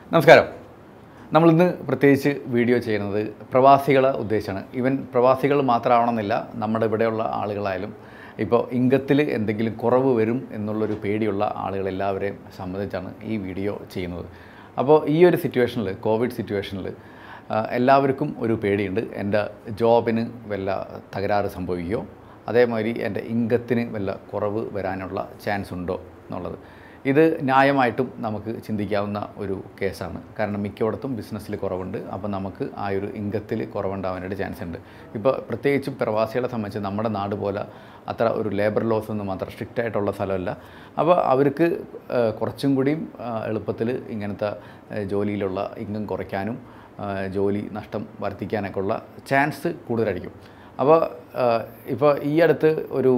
നമസ്കാരം നമ്മളിന്ന് പ്രത്യേകിച്ച് വീഡിയോ ചെയ്യുന്നത് പ്രവാസികളെ ഉദ്ദേശിച്ചാണ് ഈവൻ പ്രവാസികൾ മാത്രമാവണമെന്നില്ല നമ്മുടെ ഇവിടെയുള്ള ആളുകളായാലും ഇപ്പോൾ ഇംഗത്തിൽ എന്തെങ്കിലും കുറവ് വരും എന്നുള്ളൊരു പേടിയുള്ള ആളുകളെല്ലാവരെയും സംബന്ധിച്ചാണ് ഈ വീഡിയോ ചെയ്യുന്നത് അപ്പോൾ ഈ ഒരു സിറ്റുവേഷനിൽ കോവിഡ് സിറ്റുവേഷനിൽ എല്ലാവർക്കും ഒരു പേടിയുണ്ട് എൻ്റെ ജോബിന് വല്ല തകരാറ് സംഭവിക്കുകയോ അതേമാതിരി എൻ്റെ ഇംഗത്തിന് വല്ല കുറവ് വരാനുള്ള ചാൻസ് ഉണ്ടോ എന്നുള്ളത് ഇത് ന്യായമായിട്ടും നമുക്ക് ചിന്തിക്കാവുന്ന ഒരു കേസാണ് കാരണം മിക്കയിടത്തും ബിസിനസ്സിൽ കുറവുണ്ട് അപ്പോൾ നമുക്ക് ആ ഒരു ഇംഗത്തിൽ കുറവുണ്ടാവാനായിട്ട് ചാൻസ് ഉണ്ട് ഇപ്പോൾ പ്രത്യേകിച്ചും പ്രവാസികളെ സംബന്ധിച്ച് നമ്മുടെ നാട് പോലെ അത്ര ഒരു ലേബർ ലോസ് ഒന്നും അത്ര സ്ട്രിക്റ്റ് ആയിട്ടുള്ള സ്ഥലമല്ല അപ്പോൾ അവർക്ക് ആ, കുറച്ചും കൂടിയും എളുപ്പത്തിൽ ഇങ്ങനത്തെ ആ, ജോലിയിലുള്ള ഇൻകം കുറയ്ക്കാനും ആ, ജോലി നഷ്ടം വർദ്ധിക്കാനൊക്കെ ഉള്ള ചാൻസ് കൂടുതലായിരിക്കും അപ്പോൾ ഇപ്പോൾ ഈ അടുത്ത് ഒരു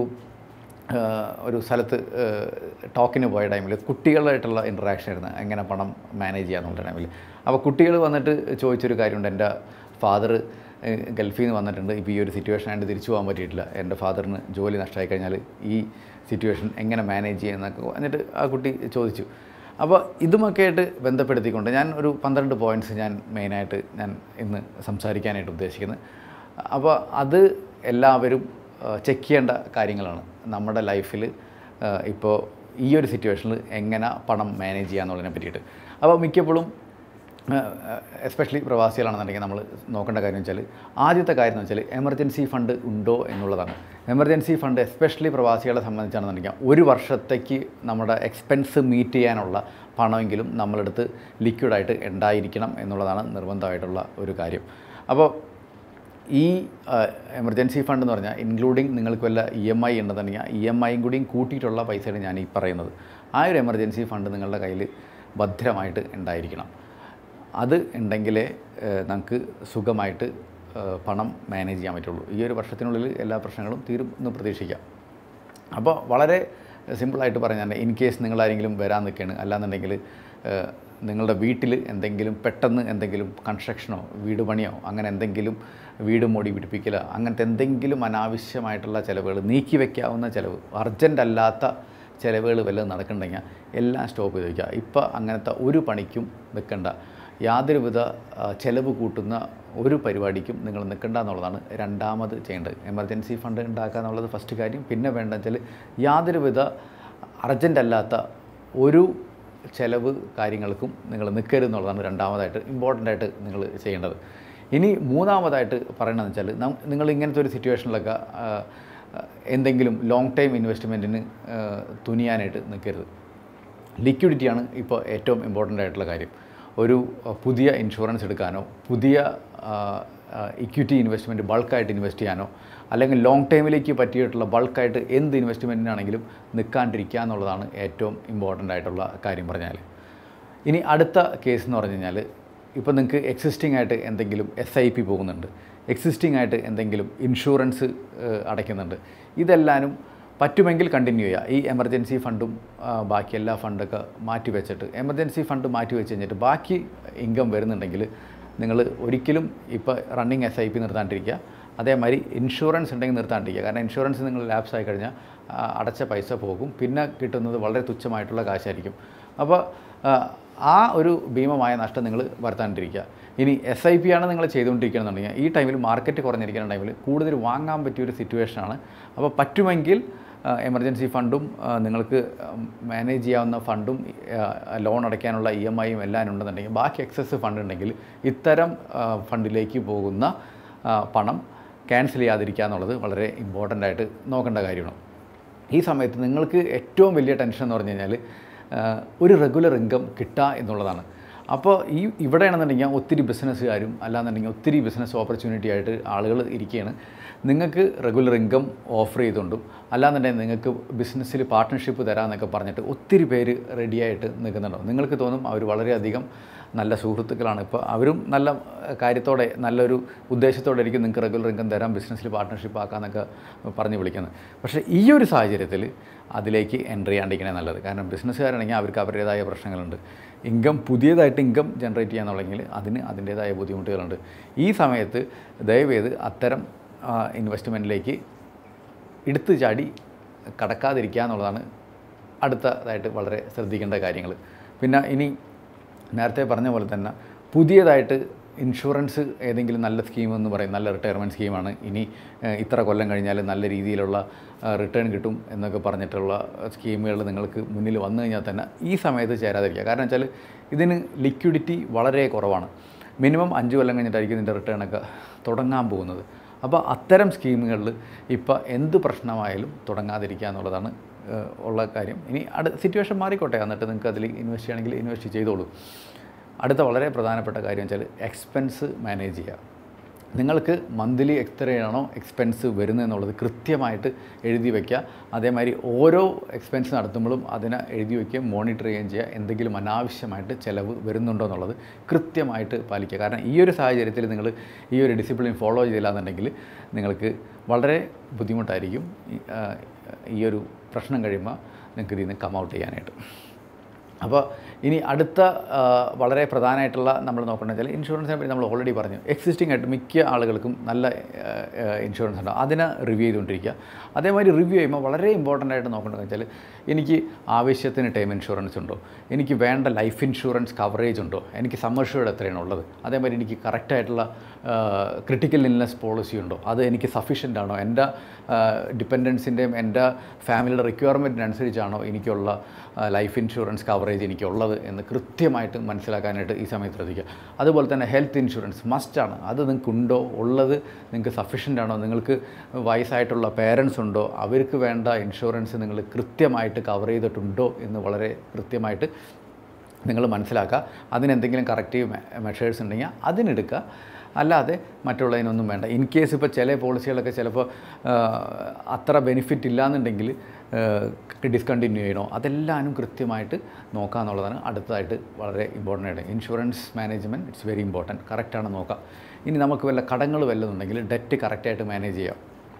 ആഹ് ഒരു സ്ഥലത്ത് ടോക്കിന് പോയ ടൈമിൽ കുട്ടികളായിട്ടുള്ള ഇൻട്രാക്ഷൻ ആയിരുന്നു എങ്ങനെ പണം മാനേജ് ചെയ്യാന്നുള്ള ടൈമിൽ അപ്പോൾ കുട്ടികൾ വന്നിട്ട് ചോദിച്ചൊരു കാര്യമുണ്ട് എൻ്റെ ഫാദർ ഗൾഫിൽ നിന്ന് വന്നിട്ടുണ്ട് ഇപ്പോൾ ഈ ഒരു സിറ്റുവേഷൻ ആയിട്ട് തിരിച്ചു പോകാൻ പറ്റിയിട്ടില്ല എൻ്റെ ഫാദറിന് ജോലി നഷ്ടമായി കഴിഞ്ഞാൽ ഈ സിറ്റുവേഷൻ എങ്ങനെ മാനേജ് ചെയ്യുന്നൊക്കെ എന്നിട്ട് ആ കുട്ടി ചോദിച്ചു അപ്പോൾ ഇതുമൊക്കെ ആയിട്ട് ബന്ധപ്പെടുത്തിക്കൊണ്ട് ഞാൻ ഒരു പന്ത്രണ്ട് പോയിൻറ്റ്സ് ഞാൻ മെയിനായിട്ട് ഞാൻ ഇന്ന് സംസാരിക്കാനായിട്ട് ഉദ്ദേശിക്കുന്നത് അപ്പോൾ അത് എല്ലാവരും ചെക്ക് ചെയ്യേണ്ട കാര്യങ്ങളാണ് നമ്മുടെ ലൈഫിൽ ഇപ്പോൾ ഈ ഒരു സിറ്റുവേഷനിൽ എങ്ങനെ പണം മാനേജ് ചെയ്യാന്നുള്ളതിനെ പറ്റിയിട്ട് അപ്പോൾ മിക്കപ്പോഴും എസ്പെഷ്യലി പ്രവാസികളാണെന്നുണ്ടെങ്കിൽ നമ്മൾ നോക്കേണ്ട കാര്യം വെച്ചാൽ ആദ്യത്തെ കാര്യം എന്ന് വെച്ചാൽ എമർജൻസി ഫണ്ട് ഉണ്ടോ എന്നുള്ളതാണ് എമർജൻസി ഫണ്ട് എസ്പെഷ്യലി പ്രവാസികളെ സംബന്ധിച്ചാണെന്നുണ്ടെങ്കിൽ ഒരു വർഷത്തേക്ക് നമ്മുടെ എക്സ്പെൻസ് മീറ്റ് ചെയ്യാനുള്ള പണമെങ്കിലും നമ്മളെടുത്ത് ലിക്വിഡായിട്ട് ഉണ്ടായിരിക്കണം എന്നുള്ളതാണ് നിർബന്ധമായിട്ടുള്ള ഒരു കാര്യം അപ്പോൾ ഈ എമർജൻസി ഫണ്ട് എന്ന് പറഞ്ഞാൽ ഇൻക്ലൂഡിങ് നിങ്ങൾക്ക് വല്ല ഇ എം ഐ ഉണ്ടെന്നുണ്ടെങ്കിൽ ഇ എം ഐയും കൂടിയും കൂട്ടിയിട്ടുള്ള പൈസയാണ് ഞാൻ ഈ പറയുന്നത് ആ ഒരു എമർജൻസി ഫണ്ട് നിങ്ങളുടെ കയ്യിൽ ഭദ്രമായിട്ട് ഉണ്ടായിരിക്കണം അത് ഉണ്ടെങ്കിലേ ഏഹ്, നമുക്ക് സുഖമായിട്ട് ഏഹ്, പണം മാനേജ് ചെയ്യാൻ പറ്റുള്ളൂ ഈ ഒരു വർഷത്തിനുള്ളിൽ എല്ലാ പ്രശ്നങ്ങളും തീരും എന്ന് പ്രതീക്ഷിക്കാം അപ്പോൾ വളരെ സിമ്പിളായിട്ട് പറഞ്ഞാൽ ഇൻ കേസ് നിങ്ങളാരെങ്കിലും വരാൻ നിൽക്കുകയാണ് അല്ലാന്നുണ്ടെങ്കിൽ ഏഹ്, നിങ്ങളുടെ വീട്ടിൽ എന്തെങ്കിലും പെട്ടെന്ന് എന്തെങ്കിലും കൺസ്ട്രക്ഷനോ വീട് പണിയോ അങ്ങനെ എന്തെങ്കിലും വീട് മോടി പിടിപ്പിക്കലോ അങ്ങനത്തെ എന്തെങ്കിലും അനാവശ്യമായിട്ടുള്ള ചിലവുകൾ നീക്കി വയ്ക്കാവുന്ന ചിലവ് അർജൻ്റ് അല്ലാത്ത ചിലവുകൾ വല്ലതും നടക്കുന്നുണ്ടെങ്കിൽ എല്ലാം സ്റ്റോപ്പ് ചെയ്ത് വയ്ക്കുക ഇപ്പോൾ അങ്ങനത്തെ ഒരു പണിക്കും നിൽക്കണ്ട യാതൊരുവിധ ആ, ചെലവ് കൂട്ടുന്ന ഒരു പരിപാടിക്കും നിങ്ങൾ നിൽക്കണ്ട എന്നുള്ളതാണ് രണ്ടാമത് ചെയ്യേണ്ടത് എമർജൻസി ഫണ്ട് ഉണ്ടാക്കുക എന്നുള്ളത് ഫസ്റ്റ് കാര്യം പിന്നെ വേണ്ട വെച്ചാൽ യാതൊരുവിധ അർജൻ്റ് അല്ലാത്ത ഒരു ചെലവ് കാര്യങ്ങൾക്കും നിങ്ങൾ നിൽക്കരുത് എന്നുള്ളതാണ് രണ്ടാമതായിട്ട് ഇമ്പോർട്ടൻ്റ് ആയിട്ട് നിങ്ങൾ ചെയ്യേണ്ടത് ഇനി മൂന്നാമതായിട്ട് പറയണമെന്ന് വെച്ചാൽ നം- നിങ്ങൾ ഇങ്ങനത്തെ ഒരു സിറ്റുവേഷനിലൊക്കെ ആ, ആ, എന്തെങ്കിലും ലോങ് ടൈം ഇൻവെസ്റ്റ്മെൻറ്റിന് തുനിയാനായിട്ട് നിൽക്കരുത് ലിക്വിഡിറ്റിയാണ് ഇപ്പോൾ ഏറ്റവും ഇമ്പോർട്ടൻ്റ് ആയിട്ടുള്ള കാര്യം ഒരു അഹ്, പുതിയ ഇൻഷുറൻസ് എടുക്കാനോ പുതിയ ഇക്വിറ്റി ഇൻവെസ്റ്റ്മെൻറ്റ് ബൾക്കായിട്ട് ഇൻവെസ്റ്റ് ചെയ്യാനോ അല്ലെങ്കിൽ ലോങ് ടൈമിലേക്ക് പറ്റിയിട്ടുള്ള ബൾക്കായിട്ട് എന്ത് ഇൻവെസ്റ്റ്മെൻറ്റിനാണെങ്കിലും നിൽക്കാണ്ടിരിക്കുക എന്നുള്ളതാണ് ഏറ്റവും ഇമ്പോർട്ടൻ്റ് ആയിട്ടുള്ള കാര്യം പറഞ്ഞാൽ ഇനി അടുത്ത കേസ് എന്ന് പറഞ്ഞു കഴിഞ്ഞാൽ ഇപ്പോൾ നിങ്ങൾക്ക് എക്സിസ്റ്റിംഗ് ആയിട്ട് എന്തെങ്കിലും എസ് ഐ പി പോകുന്നുണ്ട് എക്സിസ്റ്റിംഗ് ആയിട്ട് എന്തെങ്കിലും ഇൻഷുറൻസ് ഏഹ്, അടയ്ക്കുന്നുണ്ട് ഇതെല്ലാനും പറ്റുമെങ്കിൽ കണ്ടിന്യൂ ചെയ്യുക ഈ എമർജൻസി ഫണ്ടും ആ, ബാക്കി എല്ലാ ഫണ്ടൊക്കെ മാറ്റി വെച്ചിട്ട് എമർജൻസി ഫണ്ട് മാറ്റി വെച്ച് കഴിഞ്ഞിട്ട് ബാക്കി ഇൻകം വരുന്നുണ്ടെങ്കിൽ നിങ്ങൾ ഒരിക്കലും ഇപ്പോൾ റണ്ണിങ് എസ് ഐ പി നിർത്താണ്ടിരിക്കുക അതേമാതിരി ഇൻഷുറൻസ് ഉണ്ടെങ്കിൽ നിർത്താണ്ടിരിക്കുക കാരണം ഇൻഷുറൻസ് നിങ്ങൾ ലാപ്സ് ആയി കഴിഞ്ഞാൽ ആ, അടച്ച പൈസ പോകും പിന്നെ കിട്ടുന്നത് വളരെ തുച്ഛമായിട്ടുള്ള കാശായിരിക്കും അപ്പോൾ ആ, ആ ഒരു ഭീമമായ നഷ്ടം നിങ്ങൾ വരുത്താണ്ടിരിക്കുക ഇനി എസ് ഐ പി ആണ് നിങ്ങൾ ചെയ്തുകൊണ്ടിരിക്കുകയാണെന്നുണ്ടെങ്കിൽ ഈ ടൈമിൽ മാർക്കറ്റ് കുറഞ്ഞിരിക്കുന്ന ടൈമിൽ കൂടുതൽ വാങ്ങാൻ പറ്റിയൊരു സിറ്റുവേഷനാണ് അപ്പോൾ പറ്റുമെങ്കിൽ എമർജൻസി ഫണ്ടും ആ, നിങ്ങൾക്ക് മാനേജ് ചെയ്യാവുന്ന ഫണ്ടും ലോൺ അടയ്ക്കാനുള്ള ഇ എം ഐയും എല്ലാം ഉണ്ടെന്നുണ്ടെങ്കിൽ ബാക്കി എക്സസ് ഫണ്ട് ഉണ്ടെങ്കിൽ ഇത്തരം ആ, ഫണ്ടിലേക്ക് പോകുന്ന ആ, പണം ക്യാൻസൽ ചെയ്യാതിരിക്കുക എന്നുള്ളത് വളരെ ഇമ്പോർട്ടൻ്റ് ആയിട്ട് നോക്കേണ്ട കാര്യമാണ് ഈ സമയത്ത് നിങ്ങൾക്ക് ഏറ്റവും വലിയ ടെൻഷൻ എന്ന് പറഞ്ഞു കഴിഞ്ഞാൽ ആഹ്, ഒരു റെഗുലർ ഇൻകം കിട്ടുക എന്നുള്ളതാണ് അപ്പോൾ ഈ ഇവിടെയാണെന്നുണ്ടെങ്കിൽ ഒത്തിരി ബിസിനസ്സുകാരും അല്ലാന്നുണ്ടെങ്കിൽ ഒത്തിരി ബിസിനസ് ഓപ്പർച്യൂണിറ്റി ആയിട്ട് ആളുകൾ ഇരിക്കുകയാണ് നിങ്ങൾക്ക് റെഗുലർ ഇൻകം ഓഫർ ചെയ്തുകൊണ്ടും അല്ലാന്നുണ്ടെങ്കിൽ നിങ്ങൾക്ക് ബിസിനസ്സിൽ പാർട്ട്ണർഷിപ്പ് തരാമെന്നൊക്കെ പറഞ്ഞിട്ട് ഒത്തിരി പേര് റെഡിയായിട്ട് നിൽക്കുന്നുണ്ടാവും നിങ്ങൾക്ക് തോന്നും അവർ വളരെയധികം നല്ല സുഹൃത്തുക്കളാണ് ഇപ്പോൾ അവരും നല്ല ഏഹ്, കാര്യത്തോടെ നല്ലൊരു ഉദ്ദേശത്തോടെ ആയിരിക്കും നിങ്ങൾക്ക് റെഗുലർ ഇൻകം തരാം ബിസിനസ്സിൽ പാർട്ട്ണർഷിപ്പ് ആക്കാമെന്നൊക്കെ പറഞ്ഞ് വിളിക്കുന്നത് പക്ഷേ ഈ ഒരു സാഹചര്യത്തിൽ അതിലേക്ക് എൻട്രി ചെയ്യാണ്ടിരിക്കണേ നല്ലത് കാരണം ബിസിനസ്സുകാരാണെങ്കിൽ അവർക്ക് അവരുടേതായ പ്രശ്നങ്ങളുണ്ട് ഇൻകം പുതിയതായിട്ട് ഇൻകം ജനറേറ്റ് ചെയ്യാന്നുള്ളെങ്കിൽ അതിന് അതിൻ്റേതായ ബുദ്ധിമുട്ടുകളുണ്ട് ഈ സമയത്ത് ദയവേത് അത്തരം ഇൻവെസ്റ്റ്മെൻറ്റിലേക്ക് എടുത്തു ചാടി കടക്കാതിരിക്കുക എന്നുള്ളതാണ് അടുത്തതായിട്ട് വളരെ ശ്രദ്ധിക്കേണ്ട കാര്യങ്ങൾ പിന്നെ ഇനി നേരത്തെ പറഞ്ഞ പോലെ തന്നെ പുതിയതായിട്ട് ഇൻഷുറൻസ് ഏതെങ്കിലും നല്ല സ്കീം എന്ന് പറയും നല്ല റിട്ടയർമെൻറ്റ് സ്കീമാണ് ഇനി ഏഹ്, ഇത്ര കൊല്ലം കഴിഞ്ഞാൽ നല്ല രീതിയിലുള്ള റിട്ടേൺ കിട്ടും എന്നൊക്കെ പറഞ്ഞിട്ടുള്ള സ്കീമുകൾ നിങ്ങൾക്ക് മുന്നിൽ വന്നു കഴിഞ്ഞാൽ തന്നെ ഈ സമയത്ത് ചേരാതിരിക്കുക കാരണം വെച്ചാൽ ഇതിന് ലിക്വിഡിറ്റി വളരെ കുറവാണ് മിനിമം അഞ്ച് കൊല്ലം കഴിഞ്ഞിട്ടായിരിക്കും ഇതിൻ്റെ റിട്ടേണൊക്കെ തുടങ്ങാൻ പോകുന്നത് അപ്പോൾ അത്തരം സ്കീമുകളിൽ ഇപ്പോൾ എന്ത് പ്രശ്നമായാലും തുടങ്ങാതിരിക്കുക എന്നുള്ളതാണ് ഏഹ്, ഉള്ള കാര്യം ഇനി അടുത്ത സിറ്റുവേഷൻ മാറിക്കോട്ടെ എന്നിട്ട് നിങ്ങൾക്ക് അതിൽ ഇൻവെസ്റ്റ് ചെയ്യണമെങ്കിൽ ഇൻവെസ്റ്റ് ചെയ്തോളൂ അടുത്ത വളരെ പ്രധാനപ്പെട്ട കാര്യം വെച്ചാൽ എക്സ്പെൻസ് മാനേജ് ചെയ്യുക നിങ്ങൾക്ക് മന്ത്ലി എത്രയാണോ എക്സ്പെൻസ് വരുന്നത് എന്നുള്ളത് കൃത്യമായിട്ട് എഴുതി വയ്ക്കുക അതേമാതിരി ഓരോ എക്സ്പെൻസ് നടത്തുമ്പോഴും അതിനെ എഴുതി വയ്ക്കുകയും മോണിറ്റർ ചെയ്യുകയും ചെയ്യുക എന്തെങ്കിലും അനാവശ്യമായിട്ട് ചിലവ് വരുന്നുണ്ടോ എന്നുള്ളത് കൃത്യമായിട്ട് പാലിക്കുക കാരണം ഈ ഒരു സാഹചര്യത്തിൽ നിങ്ങൾ ഈ ഒരു ഡിസിപ്ലിൻ ഫോളോ ചെയ്തില്ല എന്നുണ്ടെങ്കിൽ നിങ്ങൾക്ക് വളരെ ബുദ്ധിമുട്ടായിരിക്കും ഈ, ആ, ഈ ഒരു പ്രശ്നം കഴിയുമ്പോൾ നിങ്ങൾക്ക് ഇതിൽ നിന്ന് കം ഔട്ട് ചെയ്യാനായിട്ട് അപ്പോൾ ഇനി അടുത്ത ആ, വളരെ പ്രധാനമായിട്ടുള്ള നമ്മൾ നോക്കേണ്ടത് വെച്ചാൽ ഇൻഷുറൻസിനെ പറ്റി നമ്മൾ ഓൾറെഡി പറഞ്ഞു എക്സിസ്റ്റിംഗ് ആയിട്ട് മിക്ക ആളുകൾക്കും നല്ല ഇൻഷുറൻസ് ഉണ്ടാവും അതിനെ റിവ്യൂ ചെയ്തുകൊണ്ടിരിക്കുക അതേമാതിരി റിവ്യൂ ചെയ്യുമ്പോൾ വളരെ ഇമ്പോർട്ടൻ്റ് ആയിട്ട് നോക്കേണ്ടത് വെച്ചാൽ എനിക്ക് ആവശ്യത്തിന് ടൈം ഇൻഷുറൻസ് ഉണ്ടോ എനിക്ക് വേണ്ട ലൈഫ് ഇൻഷുറൻസ് കവറേജ് ഉണ്ടോ എനിക്ക് സമ്മർഷോട് എത്രയാണ് ഉള്ളത് അതേമാതിരി എനിക്ക് കറക്റ്റായിട്ടുള്ള ക്രിട്ടിക്കൽ ഇൽനെസ് പോളിസി ഉണ്ടോ അത് എനിക്ക് സഫീഷ്യൻ്റ് ആണോ എൻ്റെ ഡിപ്പെൻഡൻസിൻ്റെയും എൻ്റെ ഫാമിലിയുടെ റിക്വയർമെൻറ്റിനനുസരിച്ചാണോ എനിക്കുള്ള ലൈഫ് ഇൻഷുറൻസ് കവറേജ് എനിക്കുള്ളത് എന്ന് കൃത്യമായിട്ട് മനസ്സിലാക്കാനായിട്ട് ഈ സമയത്ത് ശ്രദ്ധിക്കുക അതുപോലെ തന്നെ ഹെൽത്ത് ഇൻഷുറൻസ് മസ്റ്റാണ് അത് നിങ്ങൾക്ക് ഉണ്ടോ ഉള്ളത് നിങ്ങൾക്ക് സഫീഷ്യൻ്റ് ആണോ നിങ്ങൾക്ക് വയസ്സായിട്ടുള്ള പേരൻസ് ഉണ്ടോ അവർക്ക് വേണ്ട ഇൻഷുറൻസ് നിങ്ങൾ കൃത്യമായിട്ട് കവർ ചെയ്തിട്ടുണ്ടോ എന്ന് വളരെ കൃത്യമായിട്ട് നിങ്ങൾ മനസ്സിലാക്കുക അതിനെന്തെങ്കിലും കറക്റ്റീവ് മെഷേഴ്സ് ഉണ്ടെങ്കിൽ അതിനെടുക്കുക അല്ലാതെ മറ്റുള്ളതിനൊന്നും വേണ്ട ഇൻ കേസ് ഇപ്പോൾ ചില പോളിസികളൊക്കെ ചിലപ്പോൾ ആ, അത്ര ബെനിഫിറ്റ് ഇല്ലാന്നുണ്ടെങ്കിൽ ഡിസ്കണ്ടിന്യൂ ചെയ്യണോ അതെല്ലാനും കൃത്യമായിട്ട് നോക്കുക എന്നുള്ളതാണ് അടുത്തതായിട്ട് വളരെ ഇമ്പോർട്ടൻ്റ് ആയിട്ട് insurance management it's very important കറക്റ്റാണ് നോക്കുക ഇനി നമുക്ക് വല്ല കടങ്ങൾ വല്ലതുണ്ടെങ്കിൽ ഡെറ്റ് കറക്റ്റായിട്ട് മാനേജ് ചെയ്യാം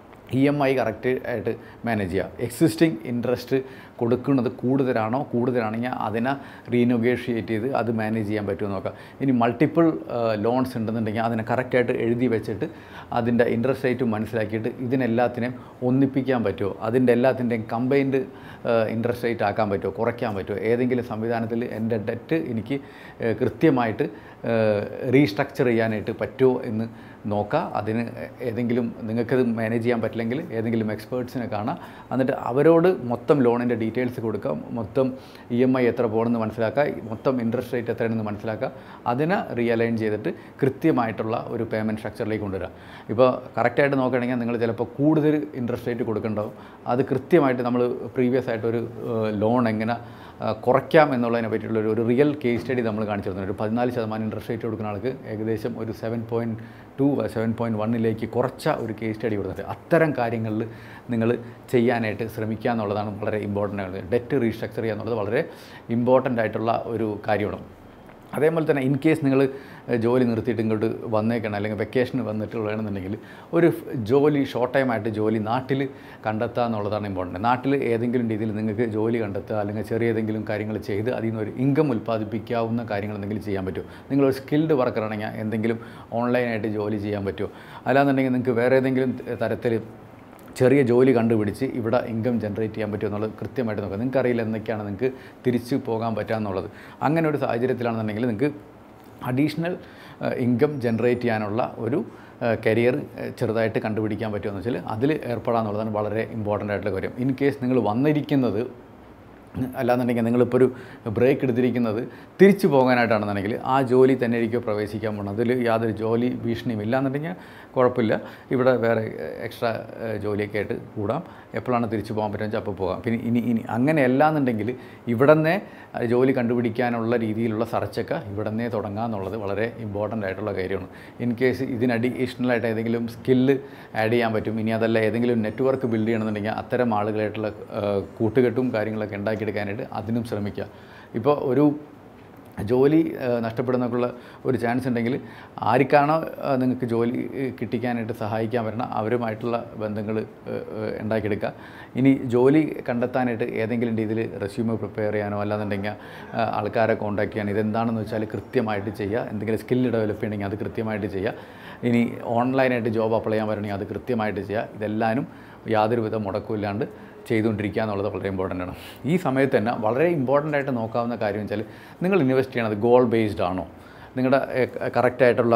ഇ എം ഐ കറക്റ്റ് ആയിട്ട് മാനേജ് ചെയ്യുക എക്സിസ്റ്റിംഗ് ഇൻട്രസ്റ്റ് കൊടുക്കുന്നത് കൂടുതലാണോ കൂടുതലാണെങ്കിൽ അതിനെ റീനൊഗേഷിയേറ്റ് ചെയ്ത് അത് മാനേജ് ചെയ്യാൻ പറ്റുമോ നോക്കാം ഇനി മൾട്ടിപ്പിൾ ലോൺസ് ഉണ്ടെന്നുണ്ടെങ്കിൽ അതിനെ കറക്റ്റായിട്ട് എഴുതി വെച്ചിട്ട് അതിൻ്റെ ഇൻട്രസ്റ്റ് റേറ്റ് മനസ്സിലാക്കിയിട്ട് ഇതിനെല്ലാത്തിനെയും ഒന്നിപ്പിക്കാൻ പറ്റുമോ അതിൻ്റെ എല്ലാത്തിൻ്റെയും കമ്പൈൻഡ് ഇൻട്രസ്റ്റ് റേറ്റ് ആക്കാൻ പറ്റുമോ കുറയ്ക്കാൻ പറ്റുമോ ഏതെങ്കിലും സംവിധാനത്തിൽ എൻ്റെ ഡെറ്റ് എനിക്ക് ഏഹ്, കൃത്യമായിട്ട് റീസ്ട്രക്ചർ ചെയ്യാനായിട്ട് പറ്റുമോ എന്ന് നോക്കുക അതിന് ഏതെങ്കിലും നിങ്ങൾക്കത് മാനേജ് ചെയ്യാൻ പറ്റില്ലെങ്കിൽ ഏതെങ്കിലും എക്സ്പേർട്സിനെ കാണാം എന്നിട്ട് അവരോട് മൊത്തം ലോണിൻ്റെ ഡീറ്റെയിൽസ് കൊടുക്കാം മൊത്തം ഇ എം ഐ എത്ര പോകണമെന്ന് മനസ്സിലാക്കുക മൊത്തം ഇൻട്രസ്റ്റ് റേറ്റ് എത്രയാണെന്ന് മനസ്സിലാക്കുക അതിനെ റിയലൈൻ ചെയ്തിട്ട് കൃത്യമായിട്ടുള്ള ഒരു പേയ്മെൻറ്റ് സ്ട്രക്ചറിലേക്ക് കൊണ്ടുവരിക ഇപ്പോൾ കറക്റ്റായിട്ട് നോക്കുകയാണെങ്കിൽ നിങ്ങൾ ചിലപ്പോൾ കൂടുതൽ ഇൻട്രസ്റ്റ് റേറ്റ് കൊടുക്കേണ്ടാവും അത് കൃത്യമായിട്ട് നമ്മൾ പ്രീവിയസ് ആയിട്ടൊരു ലോൺ എങ്ങനെ ആ, കുറയ്ക്കാം എന്നുള്ളതിനെ പറ്റിയുള്ള ഒരു- ഒരു റിയൽ കേസ് സ്റ്റഡി നമ്മൾ കാണിച്ചിരുന്നു ഒരു പതിനാല് ശതമാനം ഇൻട്രസ്റ്റ് റേറ്റ് കൊടുക്കുന്ന ആൾക്ക് ഏകദേശം ഒരു seven point two seven point വണ്ണിലേക്ക് കുറച്ച ഒരു കേസ് സ്റ്റഡി കൊടുത്തിട്ട് അത്തരം കാര്യങ്ങളിൽ നിങ്ങൾ ചെയ്യാനായിട്ട് ശ്രമിക്കുക എന്നുള്ളതാണ് വളരെ ഇമ്പോർട്ടൻ്റ് ആയിട്ടുള്ളത് ഡെറ്റ് റീസ്ട്രക്ചർ ചെയ്യുക എന്നുള്ളത് വളരെ ഇമ്പോർട്ടൻ്റ് ആയിട്ടുള്ള ഒരു കാര്യമാണ് അതേപോലെ തന്നെ ഇൻ കേസ് നിങ്ങൾ ജോലി നിർത്തിയിട്ട് ഇങ്ങോട്ട് വന്നേക്കണം അല്ലെങ്കിൽ വെക്കേഷന് വന്നിട്ടുള്ളതാണെന്നുണ്ടെങ്കിൽ ഒരു ഫ് ജോലി ഷോർട്ട് ടൈമായിട്ട് ജോലി നാട്ടിൽ കണ്ടെത്തുക എന്നുള്ളതാണ് ഇമ്പോർട്ടൻറ്റ് നാട്ടിൽ ഏതെങ്കിലും രീതിയിൽ നിങ്ങൾക്ക് ജോലി കണ്ടെത്തുക അല്ലെങ്കിൽ ചെറിയ ഏതെങ്കിലും കാര്യങ്ങൾ ചെയ്ത് അതിൽ നിന്ന് ഒരു ഇൻകം ഉൽപ്പാദിപ്പിക്കാവുന്ന കാര്യങ്ങൾ എന്തെങ്കിലും ചെയ്യാൻ പറ്റുമോ നിങ്ങളൊരു സ്കിൽഡ് വർക്കറാണെങ്കിൽ എന്തെങ്കിലും ഓൺലൈനായിട്ട് ജോലി ചെയ്യാൻ പറ്റുമോ അല്ലാന്നുണ്ടെങ്കിൽ നിങ്ങൾക്ക് വേറെ ഏതെങ്കിലും തരത്തിൽ ചെറിയ ജോലി കണ്ടുപിടിച്ച് ഇവിടെ ഇൻകം ജനറേറ്റ് ചെയ്യാൻ പറ്റുമോ എന്നുള്ളത് കൃത്യമായിട്ട് നോക്കുക നിങ്ങൾക്ക് അറിയില്ല എന്തൊക്കെയാണ് നിങ്ങൾക്ക് തിരിച്ചു പോകാൻ പറ്റുക എന്നുള്ളത് അങ്ങനെ ഒരു സാഹചര്യത്തിലാണെന്നുണ്ടെങ്കിൽ നിങ്ങൾക്ക് അഡീഷണൽ ഇൻകം ജനറേറ്റ് ചെയ്യാനുള്ള ഒരു കരിയർ ചെറുതായിട്ട് കണ്ടുപിടിക്കാൻ പറ്റുമെന്ന് വെച്ചാൽ അതിൽ ഏർപ്പെടാന്നുള്ളതാണ് വളരെ ഇമ്പോർട്ടൻ്റ് ആയിട്ടുള്ള കാര്യം ഇൻ കേസ് നിങ്ങൾ വന്നിരിക്കുന്നത് അല്ലാന്നുണ്ടെങ്കിൽ നിങ്ങളിപ്പോൾ ഒരു ബ്രേക്ക് എടുത്തിരിക്കുന്നത് തിരിച്ചു പോകാനായിട്ടാണെന്നുണ്ടെങ്കിൽ ആ ജോലി തന്നെ ആയിരിക്കും പ്രവേശിക്കാൻ പോകണം അതിൽ യാതൊരു ജോലി ഭീഷണിയും ഇല്ലാന്നുണ്ടെങ്കിൽ കുഴപ്പമില്ല ഇവിടെ വേറെ എക്സ്ട്രാ ജോലിയൊക്കെ ആയിട്ട് കൂടാം എപ്പോഴാണ് തിരിച്ചു പോകാൻ പറ്റുക അപ്പോൾ പോകാം പിന്നെ ഇനി ഇനി അങ്ങനെ അല്ലാന്നുണ്ടെങ്കിൽ ഇവിടെ നിന്നേ ജോലി കണ്ടുപിടിക്കാനുള്ള രീതിയിലുള്ള സെർച്ചൊക്കെ ഇവിടെ നിന്നേ തുടങ്ങുക എന്നുള്ളത് വളരെ ഇമ്പോർട്ടൻ്റ് ആയിട്ടുള്ള കാര്യമാണ് ഇൻ കേസ് ഇതിന് അഡീഷണലായിട്ട് ഏതെങ്കിലും സ്കില്ല് ആഡ് ചെയ്യാൻ പറ്റും ഇനി അതല്ല ഏതെങ്കിലും നെറ്റ്വർക്ക് ബിൽഡ് ചെയ്യണമെന്നുണ്ടെങ്കിൽ അത്തരം ആളുകളായിട്ടുള്ള ആ, കൂട്ടുകെട്ടും കാര്യങ്ങളൊക്കെ ഉണ്ടാക്കിയെടുക്കാനായിട്ട് അതിനും ശ്രമിക്കുക ഇപ്പോൾ ഒരു ജോലി ആ, നഷ്ടപ്പെടുന്നൊക്കെയുള്ള ഒരു ചാൻസ് ഉണ്ടെങ്കിൽ ആർക്കാണോ ആ, നിങ്ങൾക്ക് ജോലി ഏ, കിട്ടിക്കാനായിട്ട് സഹായിക്കാൻ പറ്റണം അവരുമായിട്ടുള്ള ബന്ധങ്ങൾ ഉണ്ടാക്കിയെടുക്കുക ഇനി ജോലി കണ്ടെത്താനായിട്ട് ഏതെങ്കിലും രീതിയിൽ റെസ്യൂമ് പ്രിപ്പയർ ചെയ്യാനോ അല്ലാന്നുണ്ടെങ്കിൽ ആ, ആൾക്കാരെ കോൺടാക്ട് ചെയ്യാൻ ഇതെന്താണെന്ന് വെച്ചാൽ കൃത്യമായിട്ട് ചെയ്യുക എന്തെങ്കിലും സ്കില്ല് ഡെവലപ്പ് ചെയ്യണമെങ്കിൽ അത് കൃത്യമായിട്ട് ചെയ്യുക ഇനി ഓൺലൈനായിട്ട് ജോബ് അപ്ലൈ ചെയ്യാൻ വരണമെങ്കിൽ അത് കൃത്യമായിട്ട് ചെയ്യുക ഇതെല്ലാനും യാതൊരുവിധ മുടക്കമില്ലാണ്ട് ചെയ്തുകൊണ്ടിരിക്കുക എന്നുള്ളത് വളരെ ഇമ്പോർട്ടൻ്റ് ആണ് ഈ സമയത്ത് തന്നെ വളരെ ഇമ്പോർട്ടൻ്റ് ആയിട്ട് നോക്കാവുന്ന കാര്യം വെച്ചാൽ നിങ്ങൾ ഇൻവെസ്റ്റ് ചെയ്യണത് ഗോൾ ബേസ്ഡ് ആണോ നിങ്ങളുടെ കറക്റ്റായിട്ടുള്ള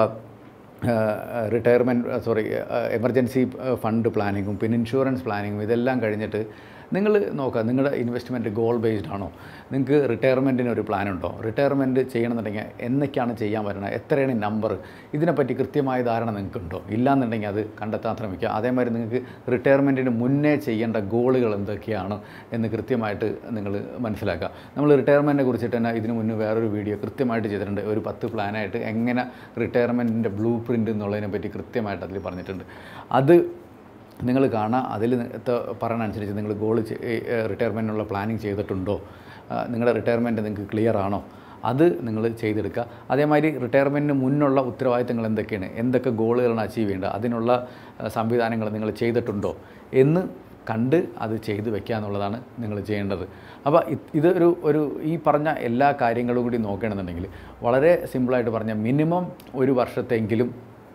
റിട്ടയർമെൻറ്റ് സോറി എമർജൻസി ഫണ്ട് പ്ലാനിങ്ങും പിന്നെ ഇൻഷുറൻസ് പ്ലാനിങ്ങും ഇതെല്ലാം കഴിഞ്ഞിട്ട് നിങ്ങൾ നോക്കുക നിങ്ങളുടെ ഇൻവെസ്റ്റ്മെൻറ്റ് ഗോൾ ബേസ്ഡ് ആണോ നിങ്ങൾക്ക് റിട്ടയർമെൻറ്റിന് ഒരു പ്ലാൻ ഉണ്ടോ റിട്ടയർമെൻറ്റ് ചെയ്യണമെന്നുണ്ടെങ്കിൽ എന്നൊക്കെയാണ് ചെയ്യാൻ പറ്റുന്നത് എത്രയാണ് നമ്പർ ഇതിനെപ്പറ്റി കൃത്യമായ ധാരണ നിങ്ങൾക്കുണ്ടോ ഇല്ലാന്നുണ്ടെങ്കിൽ അത് കണ്ടെത്താൻ ശ്രമിക്കുക അതേമാതിരി നിങ്ങൾക്ക് റിട്ടയർമെൻറ്റിന് മുന്നേ ചെയ്യേണ്ട ഗോളുകൾ എന്തൊക്കെയാണ് എന്ന് കൃത്യമായിട്ട് നിങ്ങൾ മനസ്സിലാക്കുക നമ്മൾ റിട്ടയർമെൻറ്റിനെ കുറിച്ചിട്ട് തന്നെ ഇതിന് മുന്നേ വേറൊരു വീഡിയോ കൃത്യമായിട്ട് ചെയ്തിട്ടുണ്ട് ഒരു പത്ത് പ്ലാനായിട്ട് എങ്ങനെ റിട്ടയർമെൻറ്റിൻ്റെ ബ്ലൂ പ്രിൻ്റ് എന്നുള്ളതിനെ പറ്റി കൃത്യമായിട്ട് അതിൽ പറഞ്ഞിട്ടുണ്ട് അത് നിങ്ങൾ കാണുക അതിൽ പറയണനുസരിച്ച് നിങ്ങൾ ഗോൾ റിട്ടയർമെൻറ്റിനുള്ള പ്ലാനിങ് ചെയ്തിട്ടുണ്ടോ ആ, നിങ്ങളുടെ റിട്ടയർമെൻറ്റ് നിങ്ങൾക്ക് ക്ലിയർ ആണോ അത് നിങ്ങൾ ചെയ്തെടുക്കുക അതേമാതിരി റിട്ടയർമെൻറ്റിന് മുന്നുള്ള ഉത്തരവാദിത്തങ്ങൾ എന്തൊക്കെയാണ് എന്തൊക്കെ ഗോളുകളാണ് അച്ചീവ് ചെയ്യേണ്ടത് അതിനുള്ള ആ, സംവിധാനങ്ങൾ നിങ്ങൾ ചെയ്തിട്ടുണ്ടോ എന്ന് കണ്ട് അത് ചെയ്തു വെക്കുക എന്നുള്ളതാണ് നിങ്ങൾ ചെയ്യേണ്ടത് അപ്പോൾ ഇത് ഇതൊരു ഒരു ഈ പറഞ്ഞ എല്ലാ കാര്യങ്ങളും കൂടി നോക്കുകയാണെന്നുണ്ടെങ്കിൽ വളരെ സിമ്പിളായിട്ട് പറഞ്ഞാൽ മിനിമം ഒരു വർഷത്തെങ്കിലും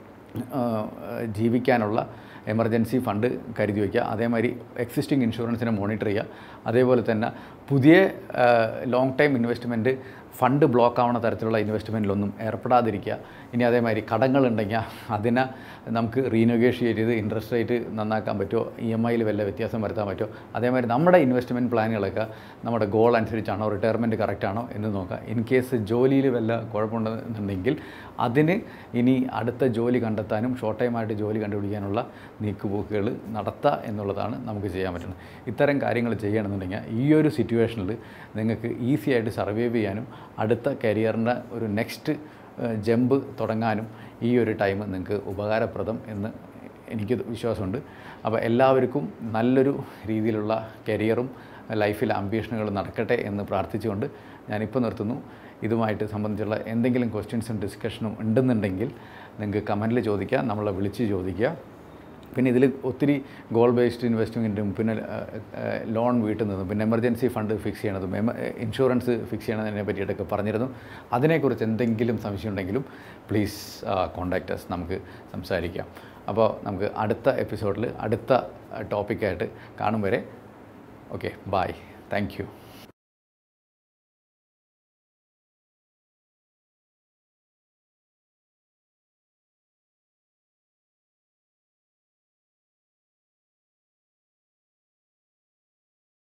ആ, ജീവിക്കാനുള്ള എമർജൻസി ഫണ്ട് കരുതി വയ്ക്കുക അതേമാതിരി എക്സിസ്റ്റിംഗ് ഇൻഷുറൻസിനെ മോണിറ്റർ ചെയ്യുക അതേപോലെ തന്നെ പുതിയ long time investment fund block ആവുന്ന തരത്തിലുള്ള ഇൻവെസ്റ്റ്മെൻറ്റിലൊന്നും ഏർപ്പെടാതിരിക്കുക ഇനി അതേമാതിരി കടങ്ങളുണ്ടെങ്കിൽ അതിനെ നമുക്ക് റീനഗോഷിയേറ്റ് ചെയ്ത് ഇൻട്രസ്റ്റ് റേറ്റ് നന്നാക്കാൻ പറ്റുമോ ഇ എം ഐയിൽ വല്ല വ്യത്യാസം വരുത്താൻ പറ്റുമോ അതേമാതിരി നമ്മുടെ ഇൻവെസ്റ്റ്മെൻറ്റ് പ്ലാനുകളൊക്കെ നമ്മുടെ ഗോൾ അനുസരിച്ചാണോ റിട്ടയർമെൻറ്റ് കറക്റ്റാണോ എന്ന് നോക്കുക ഇൻ കേസ് ജോലിയിൽ വല്ല കുഴപ്പമുണ്ടെന്നുണ്ടെങ്കിൽ അതിന് ഇനി അടുത്ത ജോലി കണ്ടെത്താനും ഷോർട്ട് ടൈമായിട്ട് ജോലി കണ്ടുപിടിക്കാനുള്ള നീക്കുപോക്കുകൾ നടത്തുക എന്നുള്ളതാണ് നമുക്ക് ചെയ്യാൻ പറ്റുന്നത് ഇത്തരം കാര്യങ്ങൾ ചെയ്യണമെന്നുണ്ടെങ്കിൽ ഈ ഒരു സിറ്റുവേഷനിൽ നിങ്ങൾക്ക് ഈസി ആയിട്ട് സർവൈവ് ചെയ്യാനും അടുത്ത കരിയറിൻ്റെ ഒരു നെക്സ്റ്റ് ജമ്പ് തുടങ്ങാനും ഈ ഒരു ടൈം നിങ്ങൾക്ക് ഉപകാരപ്രദം എന്ന് എനിക്ക് വിശ്വാസമുണ്ട് അപ്പോൾ എല്ലാവർക്കും നല്ലൊരു രീതിയിലുള്ള കരിയറും ലൈഫിൽ അംബീഷനുകളും നടക്കട്ടെ എന്ന് പ്രാർത്ഥിച്ചുകൊണ്ട് ഞാനിപ്പോൾ നിർത്തുന്നു ഇതുമായിട്ട് സംബന്ധിച്ചുള്ള എന്തെങ്കിലും ക്വസ്റ്റ്യൻസും ഡിസ്കഷനും ഉണ്ടെന്നുണ്ടെങ്കിൽ നിങ്ങൾക്ക് കമൻറ്റിൽ ചോദിക്കുക നമ്മളെ വിളിച്ച് ചോദിക്കുക പിന്നെ ഇതിൽ ഒത്തിരി ഗോൾ ബേസ്ഡ് ഇൻവെസ്റ്റ്മെൻറ്റും പിന്നെ ലോൺ വീട്ടിൽ നിന്നും പിന്നെ എമർജൻസി ഫണ്ട് ഫിക്സ് ചെയ്യണതും എമ ഇൻഷുറൻസ് ഫിക്സ് ചെയ്യണതിനെ പറ്റിയിട്ടൊക്കെ പറഞ്ഞിരുന്നു അതിനെക്കുറിച്ച് എന്തെങ്കിലും സംശയം ഉണ്ടെങ്കിലും പ്ലീസ് കോണ്ടാക്ട് അസ് നമുക്ക് സംസാരിക്കാം അപ്പോൾ നമുക്ക് അടുത്ത എപ്പിസോഡിൽ അടുത്ത ടോപ്പിക്കായിട്ട് കാണും വരെ ഓക്കെ ബായ് താങ്ക് യു